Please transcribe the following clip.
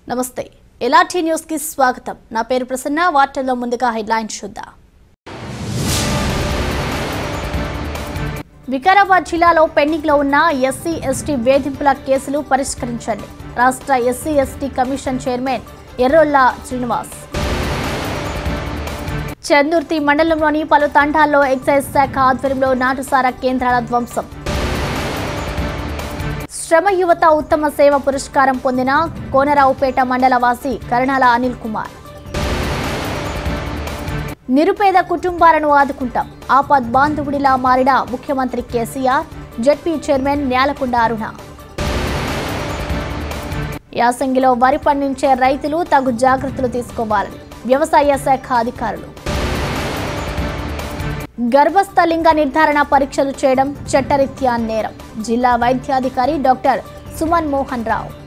నమస్తే ఎలాంటి న్యూస్ కి స్వాగతం నా పేరు ప్రసన్న వార్తల్లో ముందుగా హెడ్లైన్స్ చూద్దాం వికారాబాద్ జిల్లాలో పెండింగ్ లో ఉన్న ఎస్సీ ఎస్టీ వేధింపుల కేసులు పరిష్కరించండి రాష్ట్ర SC ST commission chairman Errolla Srinivas Chandurthi మండలంలోని పలు తండాల్లో ఎక్సైజ్ శాఖ ఆధ్వర్యంలో నాటుసారా కేంద్రాల ధ్వంసం శ్రమ యువత ఉత్తమ సేవ పురస్కారం పొందిన కోనరావుపేట మండల వాసి కరణాల అనిల్ కుమార్ నిరుపేద కుటుంబాలను ఆదుకుంటాం ఆపద్ బాంధవుడిలా మారిన ముఖ్యమంత్రి కేసీఆర్ జడ్పీ చైర్మన్ న్యాలకొండ అరుణ యాసంగిలో వరి పండించే రైతులు తగు జాగ్రత్తలు తీసుకోవాలని వ్యవసాయ శాఖ అధికారులు గర్భస్థ లింగ నిర్ధారణ పరీక్షలు చేయడం చట్టరీత్యా నేరం జిల్లా వైద్యాధికారి డాక్టర్ సుమన్ మోహన్ రావు